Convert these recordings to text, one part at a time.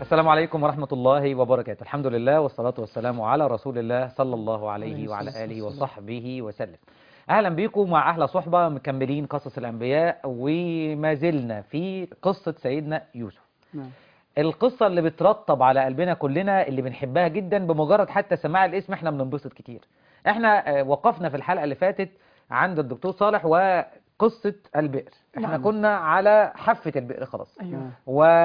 السلام عليكم ورحمة الله وبركاته الحمد لله والصلاة والسلام على رسول الله صلى الله عليه عليه وعلى الصلاة آله والسلام. وصحبه وسلم أهلا بكم مع أحلى صحبة مكملين قصص الأنبياء وما زلنا في قصة سيدنا يوسف نعم القصة اللي بترطب على قلبنا كلنا اللي بنحبها جدا بمجرد حتى سماع الاسم احنا بننبسط كتير احنا آه، وقفنا في الحلقة اللي فاتت عند الدكتور صالح وقصة البئر احنا نعم. كنا على حافة البئر خلاص أيوه نعم.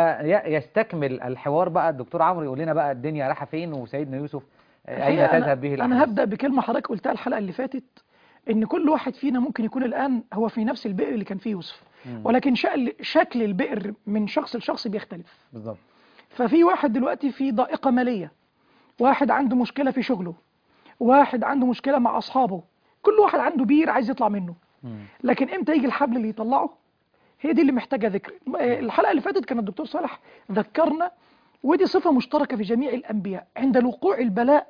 ويستكمل الحوار بقى الدكتور عمرو يقول لنا بقى الدنيا رايحه فين وسيدنا يوسف آه، اين الحقيقة تذهب به أنا, الاحداث أنا هبدأ بكلمة حضرتك قلتها الحلقة اللي فاتت إن كل واحد فينا ممكن يكون الآن هو في نفس البئر اللي كان فيه يوسف مم. ولكن شكل شكل البئر من شخص لشخص بيختلف بالظبط ففي واحد دلوقتي في ضائقة مالية واحد عنده مشكلة في شغله واحد عنده مشكلة مع أصحابه كل واحد عنده بير عايز يطلع منه مم. لكن امتى يجي الحبل اللي يطلعه هي دي اللي محتاجه ذكر آه، الحلقه اللي فاتت كان الدكتور صالح ذكرنا ودي صفه مشتركه في جميع الانبياء عند وقوع البلاء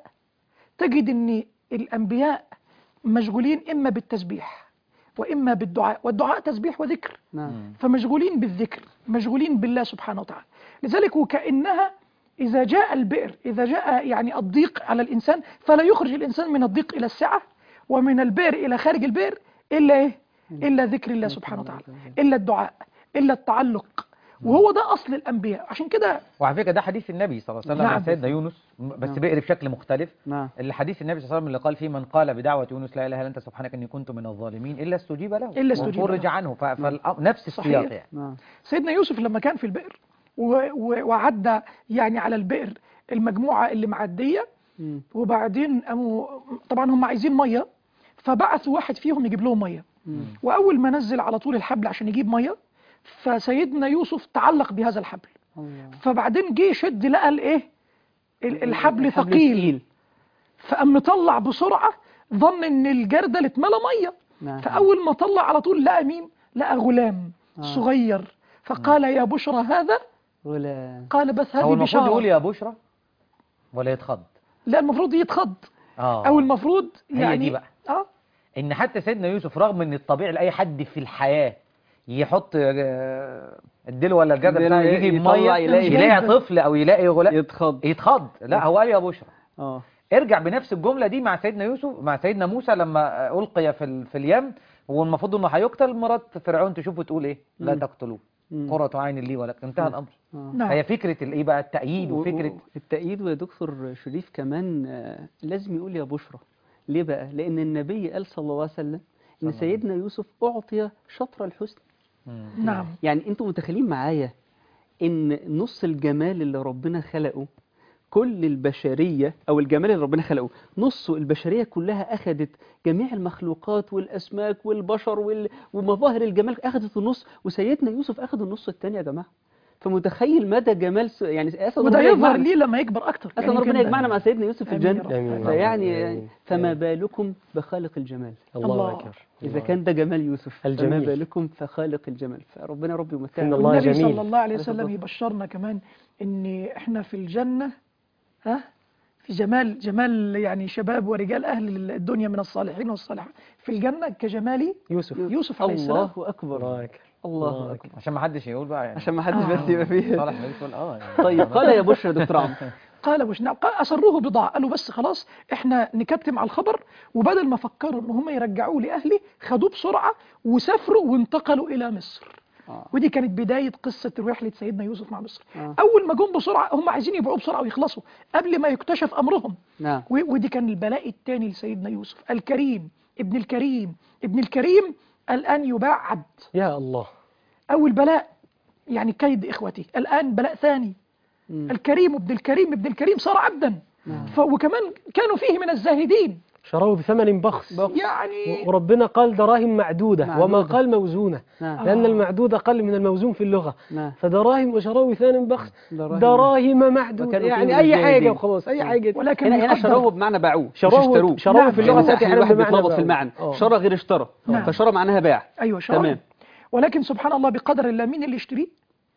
تجد ان الانبياء مشغولين اما بالتسبيح واما بالدعاء والدعاء تسبيح وذكر نعم فمشغولين بالذكر مشغولين بالله سبحانه وتعالى لذلك وكأنها إذا جاء البئر إذا جاء يعني الضيق على الإنسان فلا يخرج الإنسان من الضيق إلى السعة ومن البئر إلى خارج البئر إلا إيه؟ إلا ذكر الله سبحانه وتعالى إلا الدعاء إلا التعلق وهو ده أصل الأنبياء عشان كده وعلى فكره ده حديث النبي صلى الله عليه وسلم نعم. عن سيدنا يونس م- بس نعم. بئر بشكل مختلف نعم الحديث النبي صلى الله عليه وسلم اللي قال فيه من قال بدعوة يونس لا اله الا انت سبحانك اني كنت من الظالمين الا استجيب له إلا استجيب وفرج له. عنه ف- فالأ- نفس صحيح. السياق يعني نعم سيدنا يوسف لما كان في البئر و- و- وعدى يعني على البئر المجموعة اللي معدية مم. وبعدين قاموا طبعا هم عايزين ميه فبعثوا واحد فيهم يجيب لهم ميه مم. واول ما نزل على طول الحبل عشان يجيب ميه فسيدنا يوسف تعلق بهذا الحبل الله فبعدين جه يشد لقى الايه ال- الحبل ثقيل ثقيل فقام مطلع بسرعه ظن ان الجردل اتملى ميه نعم فاول ما طلع على طول لقى مين لقى غلام آه. صغير فقال يا بشرى هذا غلام قال بس هو هذه المفروض يقول بشاره يا بشرى ولا يتخض لا المفروض يتخض اه او المفروض هي يعني دي بقى. اه ان حتى سيدنا يوسف رغم ان الطبيعي لاي حد في الحياه يحط آه، الدلو ولا الجردل الدلو بتاعه يجي يطلع بميه يلاقي- يلاقي طفل او يلاقي غلام يتخض يتخض لا هو قال يا بشرى اه ارجع بنفس الجملة دي مع سيدنا يوسف مع سيدنا موسى لما ألقي في, ال- في اليم والمفروض انه هيقتل مرات فرعون تشوفه تقول ايه لا مم. تقتلوه مم. قرة عين لي ولك انتهى الامر آه. نعم هي فكرة الايه بقى التأييد و- وفكرة و- التأييد ويا دكتور شريف كمان آه، لازم يقول يا بشرى ليه بقى؟ لأن النبي قال صلى الله عليه وسلم إن الله. سيدنا يوسف أعطي شطر الحسن مم. نعم يعني أنتوا متخيلين معايا إن نص الجمال اللي ربنا خلقه كل البشرية أو الجمال اللي ربنا خلقه نصه البشرية كلها أخذت جميع المخلوقات والأسماك والبشر وال... ومظاهر الجمال أخذت النص وسيدنا يوسف أخذ النص التاني يا جماعة فمتخيل مدى جمال س... يعني أسأل وده ربنا يظهر يجمعنا- ليه لما يكبر اكتر أسأل يعني ربنا يمكن- يجمعنا مع سيدنا يوسف في آمين يا الجنة رب. آمين. فيعني آمين. فما آمين. بالكم بخالق الجمال الله الله. أكبر إذا الله. كان ده جمال يوسف فما الجميل. بالكم فخالق الجمال فربنا ربي يمتعنا إن الله والنبي جميل. صلى الله عليه عليه وسلم الصلاة يبشرنا كمان ان احنا في الجنة ها في جمال جمال يعني شباب ورجال اهل الدنيا من الصالحين والصالحات في الجنة كجمال يوسف يوسف عليه السلام الله أكبر الله أكبر الله الله أكبر عشان ما حدش يقول بقى يعني عشان ما حدش آه. بس يبقى فيه صالح ما يقول اه يعني طيب قال يا بشرى يا دكتور عمرو قال وش نعم قال أسروه بضاعة قالوا بس خلاص احنا نكتم على الخبر وبدل ما فكروا ان هم يرجعوه لأهله خدوه بسرعة وسافروا وانتقلوا إلى مصر آه. ودي كانت بداية قصة رحلة سيدنا يوسف مع مصر آه. أول ما جم بسرعة هم عايزين يبيعوه بسرعة ويخلصوا قبل ما يكتشف أمرهم نعم و- ودي كان البلاء الثاني لسيدنا يوسف الكريم ابن الكريم ابن الكريم الآن يباع عبد يا الله أول بلاء يعني كيد إخوته الآن بلاء ثاني مم. الكريم ابن الكريم ابن الكريم صار عبدا نعم. ف... وكمان كانوا فيه من الزاهدين شروه بثمن بخس يعني و- وربنا قال دراهم معدودة وما معدودة. قال موزونة نعم لأن آه. المعدود أقل من الموزون في اللغة نعم فدراهم وشروه بثمن بخس دراهم. دراهم معدودة وكانوا فيه يعني من أي الزاهدين. حاجة وخلاص أي حاجة ولكن هنا هنا يقدر- شروه بمعنى باعوه مش شروه- اشتروه شروه نعم. في اللغة لأن تأتي ساعات أحيانا الواحد بمعنى بيتلخبط في باعوا. المعنى آه. شرى غير اشترى نعم. فشرى معناها باع ايوه شرعي تمام ولكن سبحان الله بقدر الله مين اللي يشتريه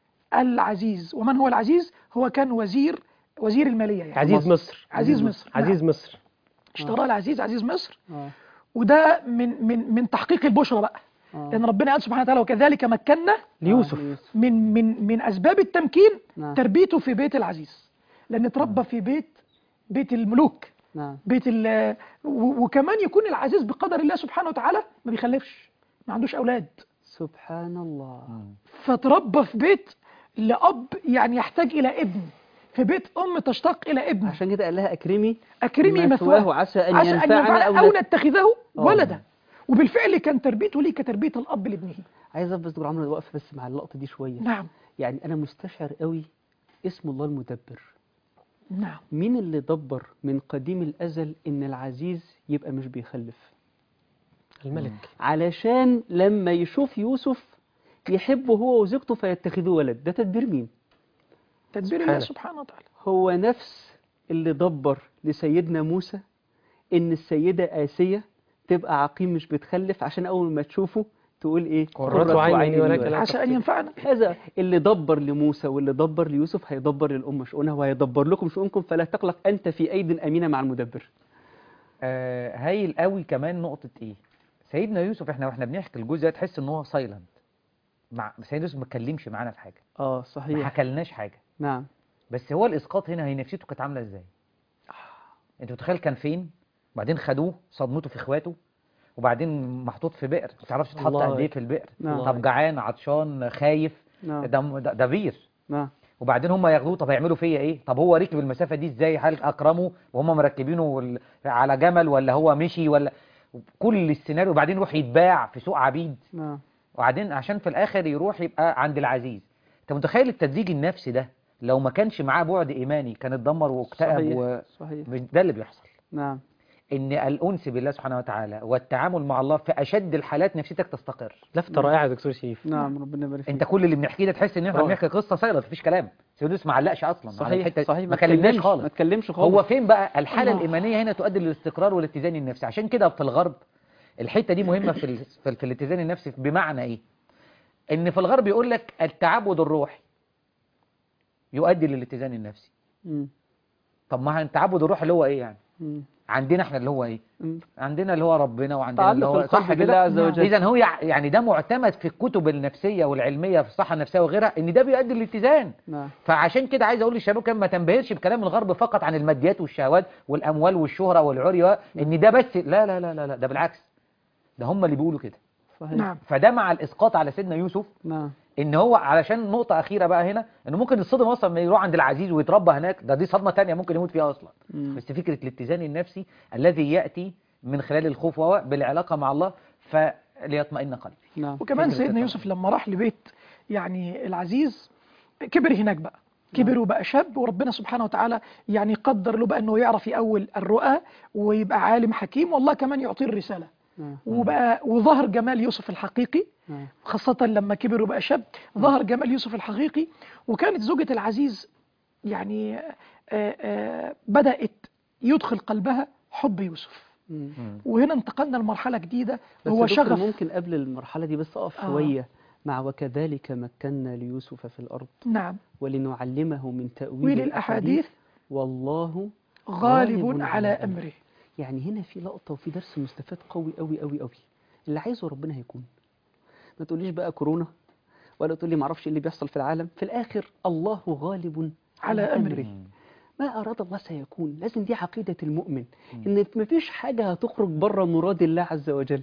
العزيز ومن هو العزيز هو كان وزير وزير الماليه يعني عزيز مصر عزيز مصر عزيز نعم. مصر اشتراه العزيز عزيز مصر آه. وده من من من تحقيق البشرى بقى آه. لأن ربنا قال سبحانه وتعالى وكذلك مكنا ليوسف ليوسف. من من من أسباب التمكين نعم. تربيته في بيت العزيز لأن اتربى في بيت بيت الملوك نعم بيت ال و- وكمان يكون العزيز بقدر الله سبحانه وتعالى ما بيخلفش ما عندوش أولاد سبحان الله فتربى في بيت لأب يعني يحتاج إلى ابن في بيت أم تشتاق إلى ابن عشان كده قال لها أكرمي أكرمي مثواه مثواه عسى أن عسى أن ينفعنا ينفعنا أو أو نت- نتخذه آه. ولدا وبالفعل كان تربيته ليه كتربية الأب لابنه عايز بس دكتور عمرو واقف بس مع اللقطة دي شوية نعم يعني أنا مستشعر قوي اسم الله المدبر نعم مين اللي دبر من قديم الأزل إن العزيز يبقى مش بيخلف الملك علشان لما يشوف يوسف يحبه هو وزوجته فيتخذوه ولد ده تدبير مين تدبير سبحانه. الله سبحانه وتعالى هو نفس اللي دبر لسيدنا موسى إن السيدة آسية تبقى عقيم مش بتخلف عشان أول ما تشوفه تقول إيه قرة عيني ولك لا عسى أن ينفعنا هذا اللي دبر لموسى واللي دبر ليوسف هيدبر للأمة شؤونها وهيدبر لكم شؤونكم فلا تقلق أنت في أيد أمينة مع المدبر آه هايل قوي كمان نقطة ايه سيدنا يوسف احنا واحنا بنحكي الجزء ده تحس ان هو سايلنت مع سيدنا يوسف ما اتكلمش معانا في حاجة آه ما صحيح حكلناش حاجة نعم بس هو الاسقاط هنا هي نفسيته كانت عاملة ازاي انت متخيل كان فين وبعدين خدوه صدمته في اخواته وبعدين محطوط في بئر ما تعرفش تحط الله قد ايه في البئر نعم. طب جعان عطشان خايف نعم ده ده, ده بير نعم وبعدين هم ياخدوه طب هيعملوا فيا ايه طب هو ركب المسافه دي ازاي هل اكرمه وهم مركبينه وال- على جمل ولا هو مشي ولا كل السيناريو وبعدين يروح يتباع في سوق عبيد نعم وبعدين عشان في الاخر يروح يبقى عند العزيز انت متخيل التدريج النفسي ده لو ما كانش معاه بعد ايماني كان اتدمر واكتئب صحيح و... صحيح مش ده اللي بيحصل نعم ان الانس بالله سبحانه وتعالى والتعامل مع الله في اشد الحالات نفسيتك تستقر لفتة رائعة يا دكتور شريف نعم ربنا يبارك فيك انت كل اللي بنحكيه ده تحس ان احنا رائع. بنحكي قصه سايلنت مفيش كلام سيدوس ما علقش اصلا على صحيح الحتة دي. صحيح ما كلمناش تكلمش- خالص ما تكلمش خالص هو فين بقى الحالة الله. الإيمانية هنا تؤدي للاستقرار والاتزان النفسي عشان كده في الغرب الحتة دي مهمة في ال... في, ال... في الاتزان النفسي بمعنى إيه إن في الغرب يقول لك التعبد الروحي يؤدي للاتزان النفسي مم. طب ما التعبد الروحي اللي هو إيه يعني مم. عندنا احنا اللي هو إيه مم. عندنا اللي هو ربنا وعندنا اللي تعلق هو القلب صح بالله كده عز وجل إذا هو يع- يعني ده معتمد في الكتب النفسية والعلمية في الصحة النفسية وغيرها إن ده بيؤدي للاتزان نعم فعشان كده عايز اقول للشباب كمان ما تنبهرش بكلام الغرب فقط عن الماديات والشهوات والاموال والشهره والعري ان ده بس لا لا لا لا, لا ده بالعكس ده هم اللي بيقولوا كده صحيح نعم فده مع الاسقاط على سيدنا يوسف نعم ان هو علشان نقطه اخيره بقى هنا انه ممكن يتصدم اصلا لما يروح عند العزيز ويتربى هناك ده دي صدمه تانية ممكن يموت فيها اصلا مم. بس فكره الاتزان النفسي الذي ياتي من خلال الخوف وهو بالعلاقه مع الله فليطمئن قلبي نعم وكمان فكرة سيدنا الطبع. يوسف لما راح لبيت يعني العزيز كبر هناك بقى كبر وبقى شاب وربنا سبحانه وتعالى يعني قدر له بقى انه يعرف يأول الرؤى ويبقى عالم حكيم والله كمان يعطيه الرسالة نعم وبقى وظهر جمال يوسف الحقيقي نعم خاصة لما كبر وبقى شاب ظهر جمال يوسف الحقيقي وكانت زوجة العزيز يعني آه، آه، بدأت يدخل قلبها حب يوسف مم. وهنا انتقلنا لمرحلة جديدة بس هو يا دكتور شغف ممكن قبل المرحلة دي بس أقف آه. شوية مع وكذلك مكنا ليوسف في الأرض نعم ولنعلمه من تأويل ويل الأحاديث والله غالب غالب على على أمره يعني هنا في لقطة وفي درس مستفاد قوي قوي قوي قوي اللي عايزه ربنا هيكون ما تقوليش بقى كورونا ولا تقولي ما اعرفش ايه اللي بيحصل في العالم في الآخر الله غالب على أمره ما أراد الله سيكون لازم دي عقيدة المؤمن إن مفيش حاجة هتخرج بره مراد الله عز وجل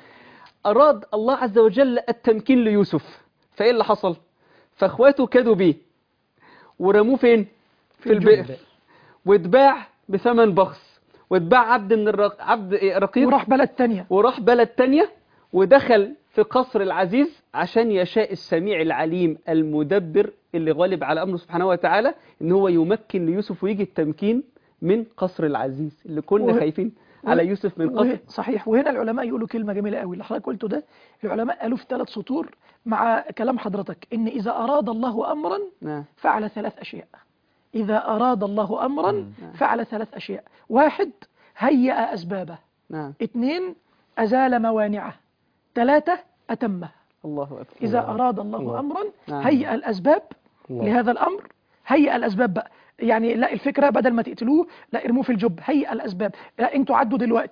أراد الله عز وجل التمكين ليوسف فإيه اللي حصل فأخواته كادوا بيه ورموه فين في البئر واتباع بثمن بخس واتباع عبد من الرق... عبد إيه، رقيق وراح بلد تانية وراح بلد تانية ودخل في قصر العزيز عشان يشاء السميع العليم المدبر اللي غالب على أمره سبحانه وتعالى إن هو يمكن ليوسف ويجي التمكين من قصر العزيز اللي كنا وه- خايفين على يوسف من قصر وه- صحيح وهنا العلماء يقولوا كلمة جميلة قوي اللي حضرتك قلته ده العلماء قالوا في ثلاث سطور مع كلام حضرتك إن إذا أراد الله أمرا نعم فعل ثلاث أشياء إذا أراد الله أمرا مم. فعل ثلاث أشياء واحد هيأ أسبابه نعم اثنين أزال موانعه ثلاثة أتمه الله أكبر إذا أراد الله الله. أمرا نعم. هيأ الأسباب الله. لهذا الأمر هيئ الأسباب بقى يعني لا الفكرة بدل ما تقتلوه لا ارموه في الجب هيئ الأسباب لا انتوا عدوا دلوقتي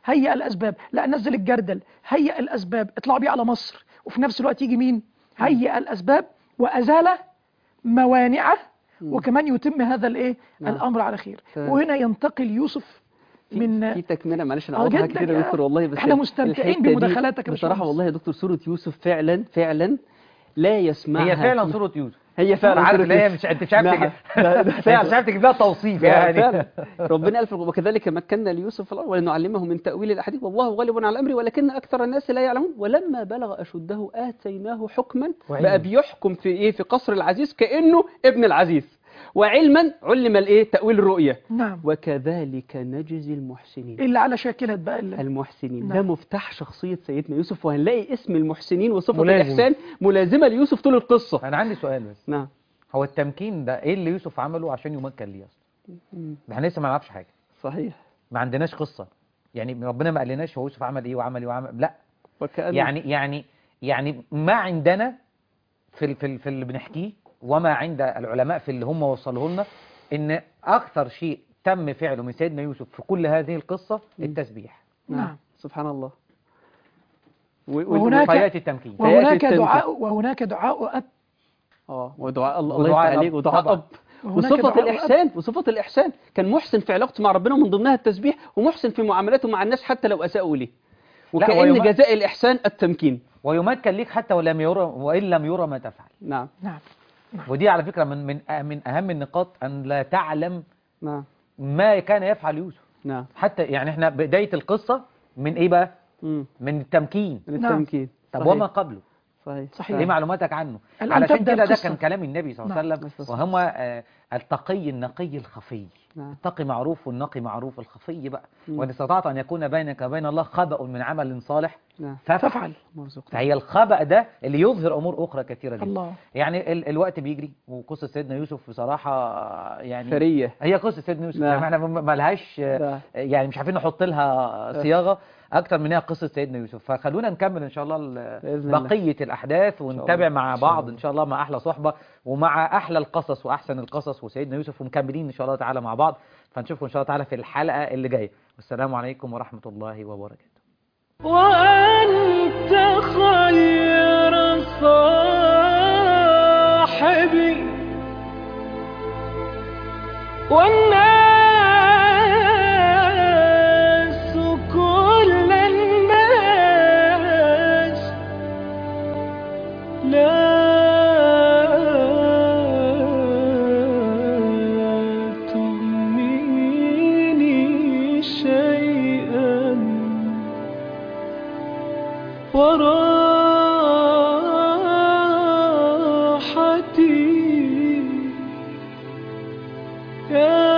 هيئ الاسباب لا نزل الجردل هيئ الاسباب اطلعوا بيه على مصر وفي نفس الوقت يجي مين هيئ الاسباب وازال موانعه وكمان يتم هذا الايه نعم. الامر على خير تمام. وهنا ينتقل يوسف في من في تكمله معلش انا آه قاطعها جداً كتير يا يا- دكتور والله بس إحنا مستمتعين الحتة دي بمداخلاتك يا بصراحه باشمهندس. والله يا دكتور سوره يوسف فعلا فعلا لا يسمعها هي فعلا صورة يوسف هي فعلا عارف سورة اللي هي يوسف. مش انت مش عارف نعم. تجيب لا، انت ده مش فعلا عارف تجيب لها توصيف لا، يعني فعلا ربنا ألف وكذلك مكنا ليوسف في الأرض ولنعلمه من تأويل الأحاديث والله غالب على أمره ولكن أكثر الناس لا يعلمون ولما بلغ أشده آتيناه حكما وعلما. بقى بيحكم في إيه في قصر العزيز كأنه ابن العزيز وعلما علم الإيه تأويل الرؤية نعم وكذلك نجزي المحسنين اللي على شاكلة بقى اللي المحسنين نعم. ده مفتاح شخصية سيدنا يوسف وهنلاقي اسم المحسنين وصفة ملازم. الإحسان ملازمة ليوسف طول القصة انا عندي سؤال بس نعم هو التمكين ده ايه اللي يوسف عمله عشان يمكن ليه اصلا ده احنا لسه ما نعرفش حاجه صحيح ما عندناش قصه يعني ربنا ما قالناش هو يوسف عمل ايه وعمل ايه وعمل لا وكأن يعني يعني يعني ما عندنا في ال- في ال- في اللي بنحكيه وما عند العلماء في اللي هم وصلوه لنا ان اكثر شيء تم فعله من سيدنا يوسف في كل هذه القصه التسبيح نعم سبحان الله و- و- وهناك- فياتي التمكين فيأتي وهناك التمكين. دعاء وهناك دعاء أب اه ودعاء الله الله ودعاء يفتح عليك الأب ودعاء طبعاً. اب وهناك وصفة دعاء الإحسان وصفة الإحسان كان محسن في علاقته مع ربنا من ضمنها التسبيح ومحسن في معاملاته مع الناس حتى لو أساءوا ليه وكأن ويما- جزاء الإحسان التمكين ويمكن ليك حتى ولم يرى وان لم يرى ما تفعل نعم نعم ودي على فكره من من من اهم النقاط ان لا تعلم نعم ما كان يفعل يوسف نعم حتى يعني احنا بدايه القصه من ايه بقى مم. من التمكين من نعم. التمكين طب صحيح. وما قبله صحيح صحيح. ايه معلوماتك عنه الآن علشان تبدأ كده ده القصة. كان كلام النبي صلى الله عليه نعم. وسلم وهم آه، التقي النقي الخفي نعم. التقي معروف والنقي معروف الخفي بقى مم. وان استطعت ان يكون بينك وبين الله خبأ من عمل صالح نعم فافعل تفعل مرزق فهي الخبأ ده اللي يظهر امور اخرى كثيره جدا الله يعني ال الوقت بيجري وقصه سيدنا يوسف بصراحه آه، يعني ثرية هي قصه سيدنا يوسف نعم. يعني احنا ما لهاش نعم. يعني مش عارفين نحط لها صياغه اكتر من هي قصه سيدنا يوسف فخلونا نكمل ان شاء الله ال- بإذن الله. بقيه الاحداث ونتابع الله. مع إن شاء بعض الله. ان شاء الله مع احلى صحبه ومع احلى القصص واحسن القصص وسيدنا يوسف ومكملين ان شاء الله تعالى مع بعض فنشوفكم ان شاء الله تعالى في الحلقه اللي جايه والسلام عليكم ورحمه الله وبركاته وأنت خير صاحبي والناس كل الناس لا تغنيني شيئا وراحتي يا